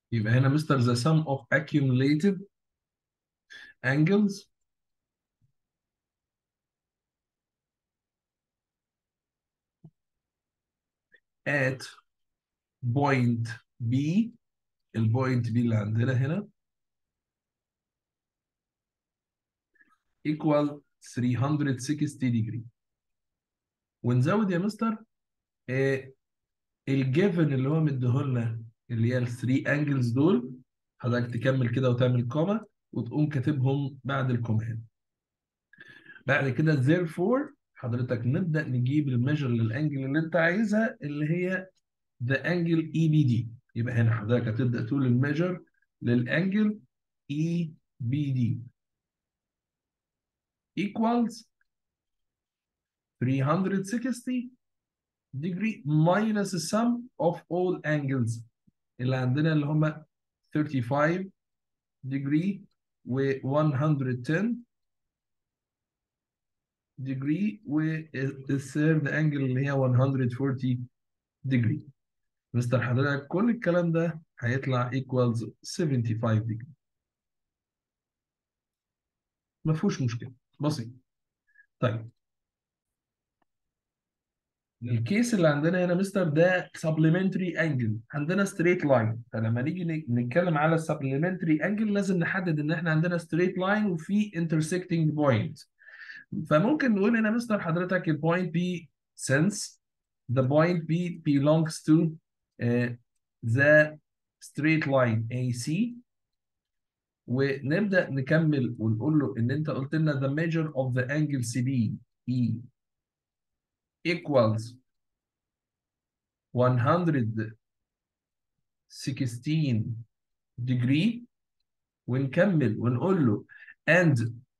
يبقى هنا مستر the sum of accumulated angles at point B البوينت B اللي عندنا هنا equal 360 degree ونزود يا مستر آه الجيفن اللي هو مديهولنا اللي هي الثري انجلز دول حضرتك تكمل كده وتعمل كوما وتقوم كاتبهم بعد الكوما هنا بعد كده therefore حضرتك نبدأ نجيب الميجر للانجل اللي انت عايزها اللي هي the angle EBD يبقى هنا حضرتك هتبدأ تقول الميجر للانجل EBD equals 360 degree minus the sum of all angles اللي عندنا اللي هم 35 degree و 110 degree والثيرد انجل اللي هي 140 degree مستر حضرتك كل الكلام ده هيطلع equals 75 degree ما فيهوش مشكلة بسيط طيب الكيس اللي عندنا هنا مستر ده supplementary angle عندنا straight line فلما نيجي نتكلم على supplementary angle لازم نحدد ان احنا عندنا straight line وفي intersecting point فممكن نقول هنا مستر حضرتك البوينت B since the point B belongs to uh, the straight line AC ونبدأ نكمل ونقول له ان انت قلت لنا the measure of the angle CB E equals 116 degree ونكمل ونقول له and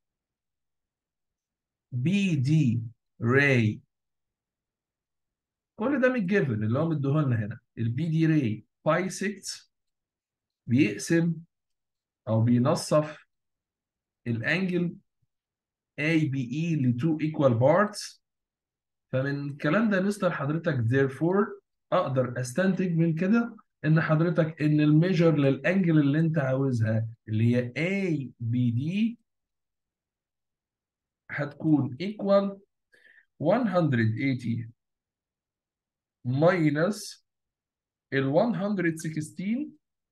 BD ray كل ده من الجيفن اللي هو مديهولنا هنا البي دي راي باي 6 بيقسم او بينصف الانجل اي بي اي ل 2 equal parts فمن الكلام ده مستر حضرتك therefore اقدر استنتج من كده ان حضرتك ان الميجر للانجل اللي انت عاوزها اللي هي A B D هتكون equal 180 minus ال 116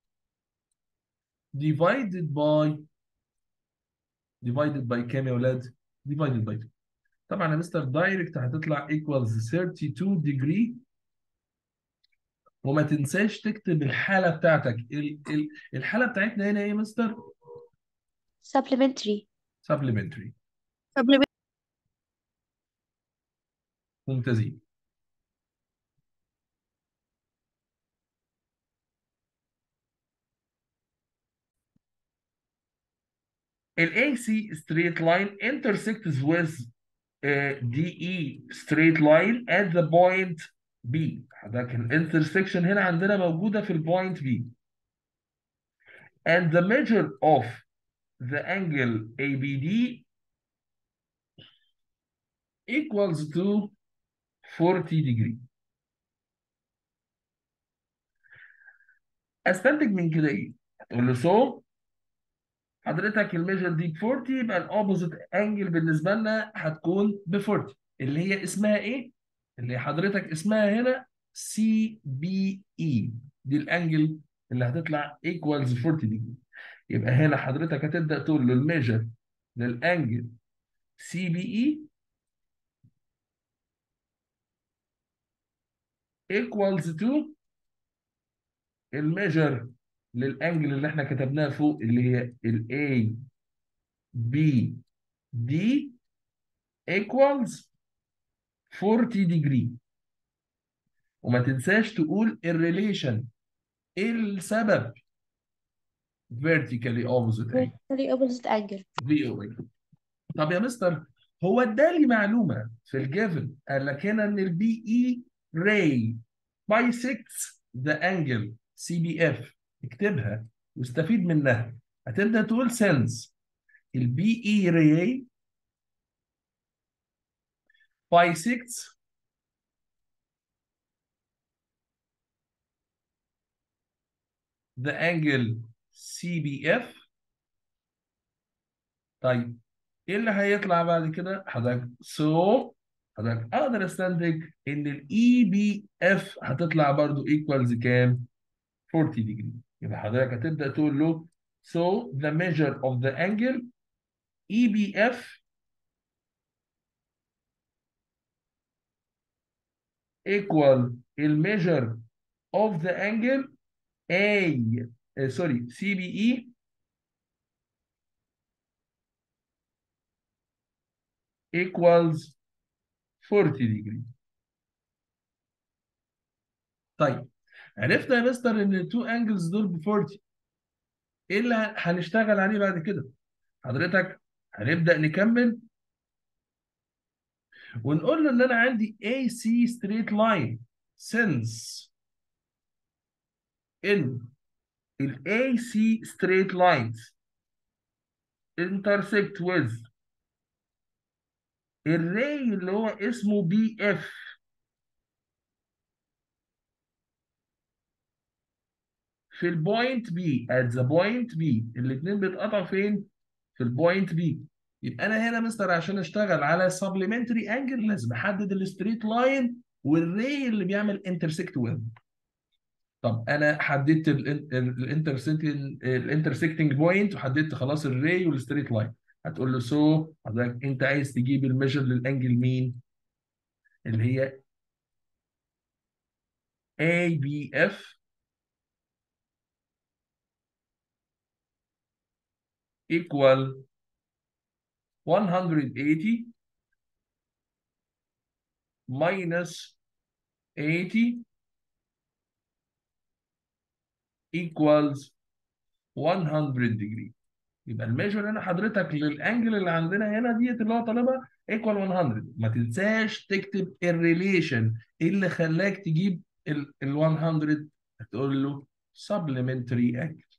divided by divided by كام يا ولاد؟ divided by 2 طبعا يا مستر دايركت هتطلع equals 32 degree وما تنساش تكتب الحالة بتاعتك ال ال الحالة بتاعتنا هنا ايه يا مستر؟ supplementary supplementary supplementary ممتازين ال AC straight line intersects with uh, DE straight line at the point B حضرتك الانترسكشن هنا عندنا موجودة في البوينت B and the measure of the angle ABD equals to 40 degree استنتج من كده ايه؟ تقول له سو حضرتك الميجر دي ب 40 يبقى الاوبوزيت انجل بالنسبه لنا هتكون ب 40 اللي هي اسمها ايه؟ اللي حضرتك اسمها هنا سي بي اي دي الانجل اللي هتطلع ايكوالز 40 ديجري يبقى هنا حضرتك هتبدا تقول له الميجر للانجل سي بي اي ايكوالز تو الميجر للانجل اللي احنا كتبناها فوق اللي هي ال A B D equals 40 degree وما تنساش تقول الريليشن ايه السبب vertically opposite angle vertically opposite angle VOA طب يا مستر هو ادالي معلومه في الجيفن قال لك هنا ان البي اي راي bisects the angle CBF اكتبها واستفيد منها هتبدا تقول سنس البي اي راي bisects the angle CBF طيب ايه اللي هيطلع بعد كده حضرتك so حضرتك اقدر استنتج ان الاي بي اف هتطلع برضو ايكوالز كام 40 degree يبقى حضرتك هتبدا تقول له so the measure of the angle EBF equal الميجر of the angle A uh, sorry CBE equals 40 degree طيب عرفنا يا مستر ان التو انجلز دول ب 40 ايه اللي هنشتغل عليه بعد كده حضرتك هنبدأ نكمل ونقول له ان انا عندي AC straight line since ان ال AC straight lines intersect with الري اللي هو اسمه بي اف في البوينت بي at the point B الاثنين بيتقطعوا فين؟ في البوينت بي يبقى انا هنا مستر عشان اشتغل على supplementary انجل لازم احدد الستريت لاين والري اللي بيعمل انترسكت ويز طب انا حددت الانترسكتنج الانترسكتنج بوينت وحددت خلاص الري والستريت لاين هتقول له سو حضرتك انت عايز تجيب الميجر للانجل مين؟ اللي هي ABF equal 180 minus 80 equals 100 degree يبقى الميجر هنا حضرتك للانجل اللي عندنا هنا ديت اللي هو طالبها ايكوال 100 ما تنساش تكتب الريليشن ايه اللي خلاك تجيب ال 100 هتقول له supplementary angle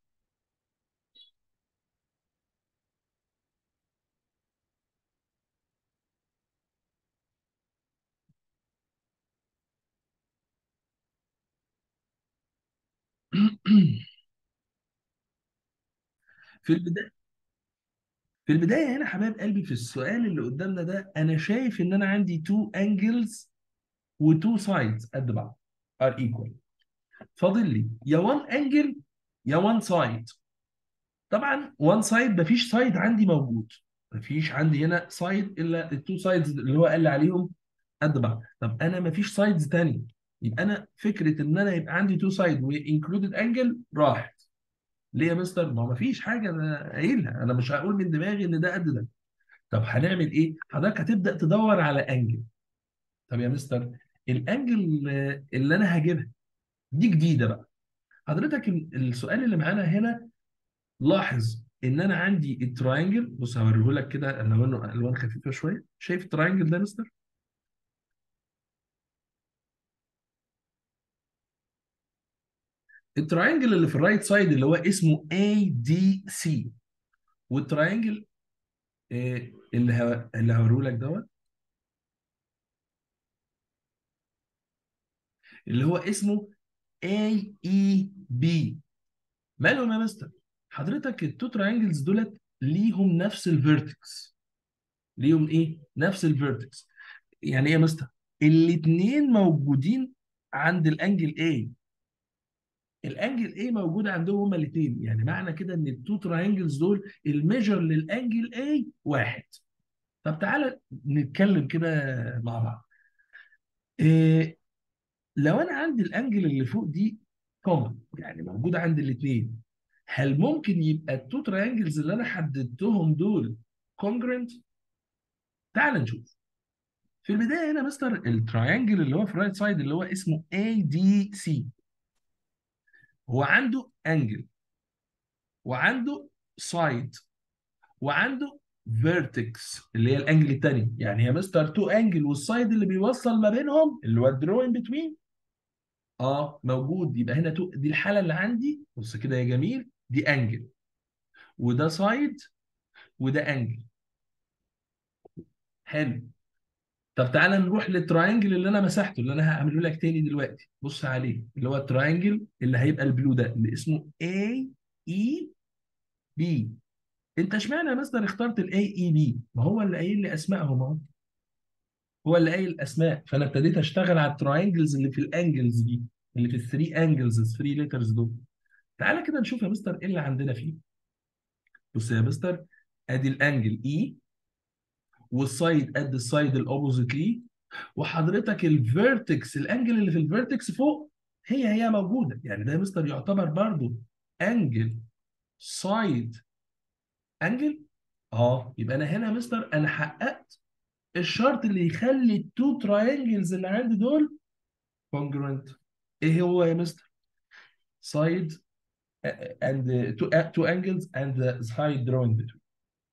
في البدايه في البدايه هنا حبايب قلبي في السؤال اللي قدامنا ده انا شايف ان انا عندي تو انجلز وتو سايدز قد بعض ار ايكوال فاضل لي يا 1 انجل يا 1 سايد طبعا 1 سايد مفيش سايد عندي موجود مفيش عندي هنا سايد الا التو سايدز اللي هو قال لي عليهم قد بعض طب انا مفيش سايدز تاني يبقى انا فكره ان انا يبقى عندي تو سايد وانكلودد انجل راحت ليه يا مستر؟ ما هو مفيش حاجه انا قايلها انا مش هقول من دماغي ان ده قد ده طب هنعمل ايه؟ حضرتك هتبدا تدور على انجل طب يا مستر الانجل اللي انا هجيبها دي جديده بقى حضرتك السؤال اللي معانا هنا لاحظ ان انا عندي التراينجل بص هوريه لك كده الوانه الوان خفيفه شويه شايف التراينجل ده يا مستر؟ التراينجل اللي في الرايت سايد اللي هو اسمه ADC والتراينجل آه، اللي ه... اللي هوريه لك دوت اللي هو اسمه AEB مالهم يا مستر؟ حضرتك التو تراينجلز دولت ليهم نفس الفيرتكس ليهم ايه؟ نفس الفيرتكس يعني ايه يا مستر؟ الاثنين موجودين عند الانجل A الانجل A موجود عندهم هما الاثنين يعني معنى كده ان التو تراينجلز دول الميجر للانجل A واحد طب تعالى نتكلم كده مع بعض إيه لو انا عندي الانجل اللي فوق دي كومن يعني موجوده عند الاثنين هل ممكن يبقى التو تراينجلز اللي انا حددتهم دول كونجرنت تعال نشوف في البدايه هنا مستر التراينجل اللي هو في الرايت سايد اللي هو اسمه ADC هو عنده انجل وعنده سايد وعنده فيرتكس اللي هي الانجل الثاني يعني يا مستر تو انجل والسايد اللي بيوصل ما بينهم اللي هو الدرو ان بتوين اه موجود يبقى هنا تو دي الحاله اللي عندي بص كده يا جميل دي انجل وده سايد وده انجل حلو طب تعالى نروح للتراينجل اللي انا مسحته اللي انا هعمله لك تاني دلوقتي بص عليه اللي هو التراينجل اللي هيبقى البلو ده اللي اسمه A E B انت اشمعنى يا مستر اخترت الاي اي بي ما هو اللي قايل لي اسمائهم اهو هو اللي قايل الاسماء فانا ابتديت اشتغل على التراينجلز اللي في الانجلز دي اللي في الثري انجلز الثري ليترز دول تعالى كده نشوف يا مستر ايه اللي عندنا فيه بص يا مستر ادي الانجل اي والسايد قد السايد الاوبوزيت ليه وحضرتك الفيرتكس الانجل اللي في الفيرتكس فوق هي هي موجوده يعني ده يا مستر يعتبر برضو انجل سايد انجل اه يبقى انا هنا يا مستر انا حققت الشرط اللي يخلي التو تراينجلز اللي عندي دول congruent ايه هو يا مستر side and two, two angles and the side drawing between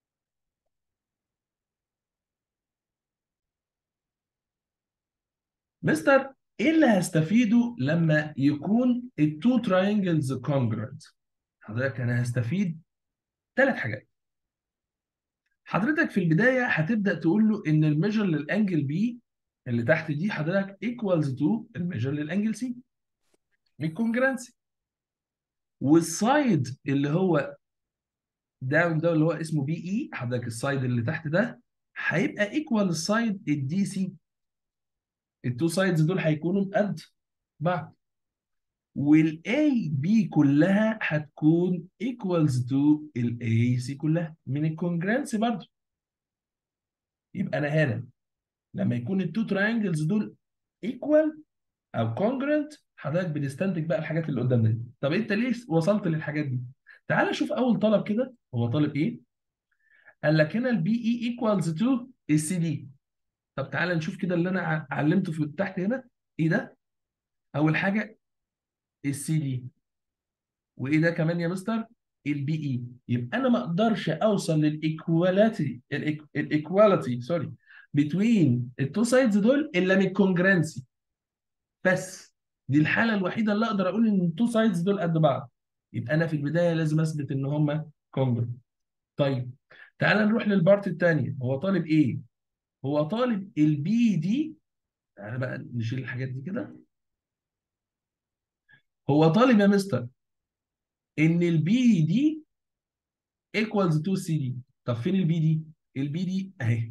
مستر ايه اللي هستفيده لما يكون التو تراينجلز congruent حضرتك انا هستفيد ثلاث حاجات حضرتك في البدايه هتبدا تقول له ان الميجر للانجل بي اللي تحت دي حضرتك ايكوالز تو الميجر للانجل سي بالكونجرانسي والسايد اللي هو داون ده اللي هو اسمه بي اي حضرتك السايد اللي تحت ده هيبقى ايكوال السايد الدي سي التو سايدز دول هيكونوا قد بعض والاي بي كلها هتكون ايكوالز تو الاي سي كلها من الكونجرانسي برضه يبقى انا هنا لما يكون التو تراينجلز دول ايكوال او كونجرنت حضرتك بتستنتج بقى الحاجات اللي قدامنا دي طب انت ليه وصلت للحاجات دي تعال شوف اول طلب كده هو طالب ايه قال لك هنا البي اي ايكوالز تو السي دي طب تعال نشوف كده اللي انا ع- علمته في تحت هنا ايه ده اول حاجه السي دي وايه ده كمان يا مستر البي اي يبقى انا ما اقدرش اوصل للايكواليتي الايكواليتي سوري بتوين التو سايدز دول الا من الكونجرانسي بس دي الحاله الوحيده اللي اقدر اقول ان التو سايدز دول قد بعض يبقى انا في البدايه لازم اثبت ان هم كونجرنت طيب تعال نروح للبارت الثانيه هو طالب ايه هو طالب البي دي تعالى بقى نشيل الحاجات دي كده هو طالب يا مستر ان البي دي ايكوالز تو سي دي طب فين البي دي البي دي اهي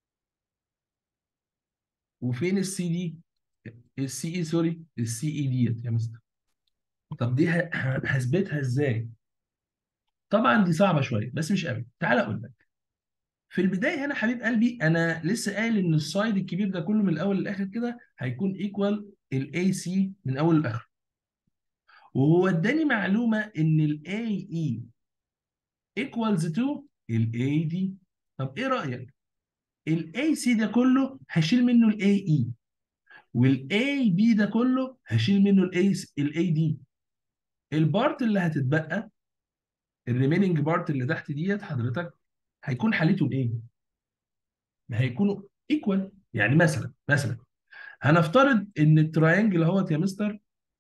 وفين السي دي السي اي سوري السي اي ديت يا مستر طب دي ه- هثبتها ازاي طبعا دي صعبه شويه بس مش قوي تعال اقول لك في البدايه هنا حبيب قلبي انا لسه قايل ان السايد الكبير ده كله من الاول للاخر كده هيكون ايكوال الاي سي من اول لاخر وهو اداني معلومه ان الاي اي ايكوالز تو الاي دي طب ايه رايك الاي سي ده كله هشيل منه الاي اي والاي بي ده كله هشيل منه الاي الاي دي البارت اللي هتتبقى الريميننج بارت اللي تحت ديت حضرتك هيكون حالتهم ايه؟ ما هيكونوا ايكوال يعني مثلا مثلا هنفترض ان التراينجل اهوت يا مستر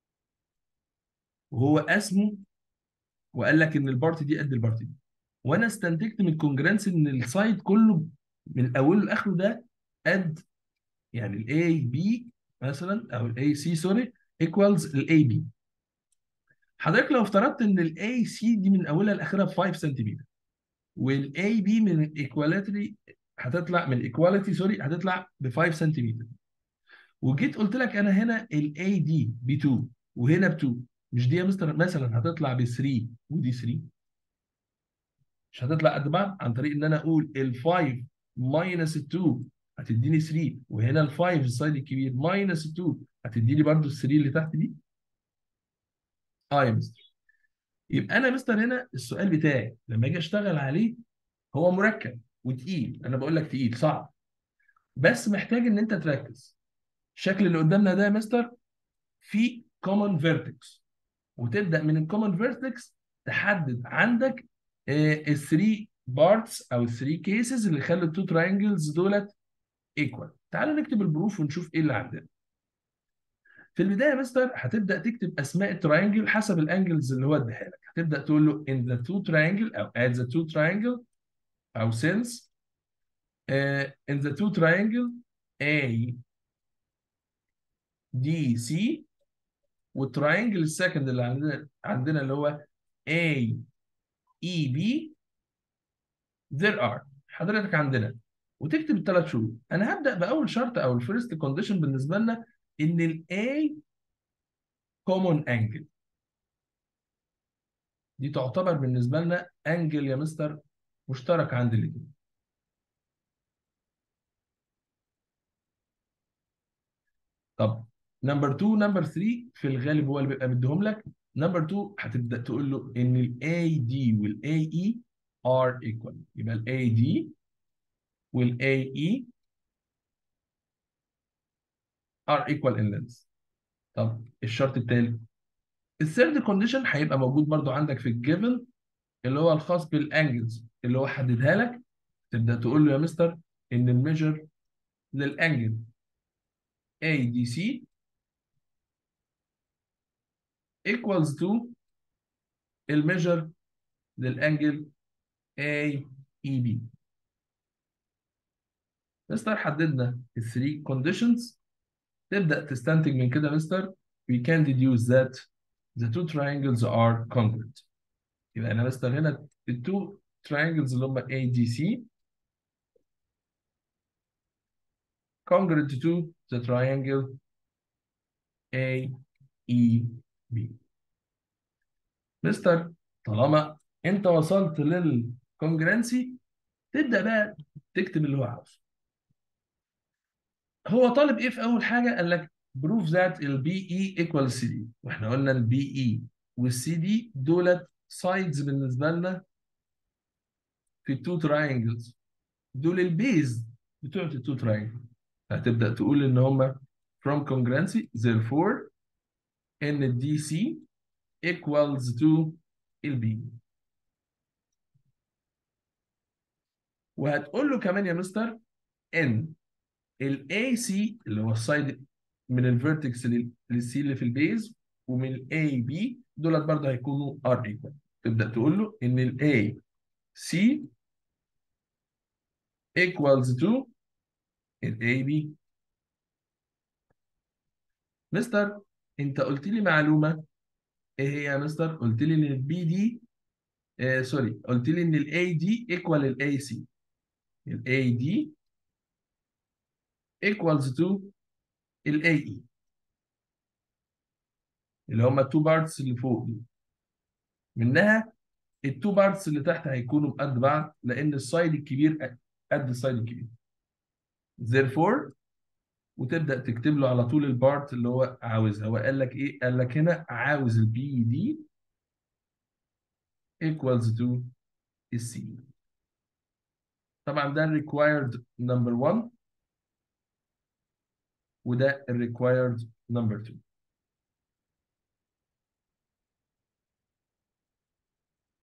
وهو اسمه وقال لك ان البارت دي قد البارت دي وانا استنتجت من الكونجرانس ان السايد كله من اوله لاخره ده قد يعني الاي بي مثلا او الاي سي سوري ايكوالز الاي بي حضرتك لو افترضت ان الاي سي دي من اولها لاخرها ب 5 سنتيمتر والاي بي من الايكواليتي هتطلع من الايكواليتي سوري هتطلع ب 5 سنتيمتر وجيت قلت لك انا هنا الاي دي ب 2 وهنا ب 2 مش دي يا مستر مثلا هتطلع ب 3 ودي 3 مش هتطلع قد بعض عن طريق ان انا اقول ال 5 ماينس ال 2 هتديني 3 وهنا ال 5 السايد الكبير ماينس ال 2 هتديني برضو ال 3 اللي تحت دي اه يا مستر يبقى انا يا مستر هنا السؤال بتاعي لما اجي اشتغل عليه هو مركب وتقيل انا بقول لك تقيل صعب بس محتاج ان انت تركز الشكل اللي قدامنا ده يا مستر فيه common vertex وتبدا من الكومن فيرتكس تحدد عندك الثري بارتس او الثري كيسز اللي خلوا التو تراينجلز دولت ايكوال تعالوا نكتب البروف ونشوف ايه اللي عندنا في البدايه يا مستر هتبدا تكتب اسماء التراينجل حسب الانجلز اللي هو اداها لك هتبدا تقول له in the two triangle او at the two triangle او since uh, in the two triangle A D C والتراينجل السكند اللي عندنا عندنا اللي هو A E B there are حضرتك عندنا وتكتب الثلاث شروط انا هبدا باول شرط او الفيرست كونديشن بالنسبه لنا ان ال A common angle دي تعتبر بالنسبه لنا انجل يا مستر مشترك عند الاثنين طب نمبر 2 نمبر 3 في الغالب هو اللي بيبقى مديهم لك نمبر 2 هتبدا تقول له ان ال AD وال AE are equal يبقى ال AD وال AE are equal in length طب الشرط الثالث الثيرد كونديشن هيبقى موجود برضو عندك في الجيفن اللي هو الخاص بالانجلز اللي هو حددها لك تبدا تقول له يا مستر ان الميجر للانجل ADC equals to الميجر للانجل AEB مستر حددنا الثري كونديشنز تبدا تستنتج من كده مستر we can deduce that the two triangles are congruent يبقى انا مستر هنا التو triangles اللي هم ADC congruent to the triangle AEB مستر طالما انت وصلت للكونجرنسي تبدا بقى تكتب اللي هو عاوزه هو طالب ايه في اول حاجه قال لك prove that ال BE equals CD واحنا قلنا ال BE وال CD دولت sides بالنسبه لنا في التو triangles دول البيز بتوع التو triangles هتبدا تقول ان هم from congruency therefore ان ال DC equals to ال BE وهتقول له كمان يا مستر ان ال AC اللي هو السايد من الفيرتكس للسي اللي في البيز ومن ال AB دولت برضه هيكونوا R equal تبدأ تقول له إن ال AC equals to ال AB مستر أنت قلت لي معلومة إيه هي يا مستر؟ قلت لي إن ال BD آه سوري قلت لي إن ال AD equal ال AC ال AD equals to ال AE اللي هم التو بارتس اللي فوق دي منها التو بارتس اللي تحت هيكونوا بقد بعض لان السايد الكبير قد السايد الكبير therefore وتبدا تكتب له على طول البارت اللي هو عاوزها هو قال لك ايه قال لك هنا عاوز البي دي equals to السي طبعا ده الريكوايرد نمبر 1 وده الريكوايرد نمبر 2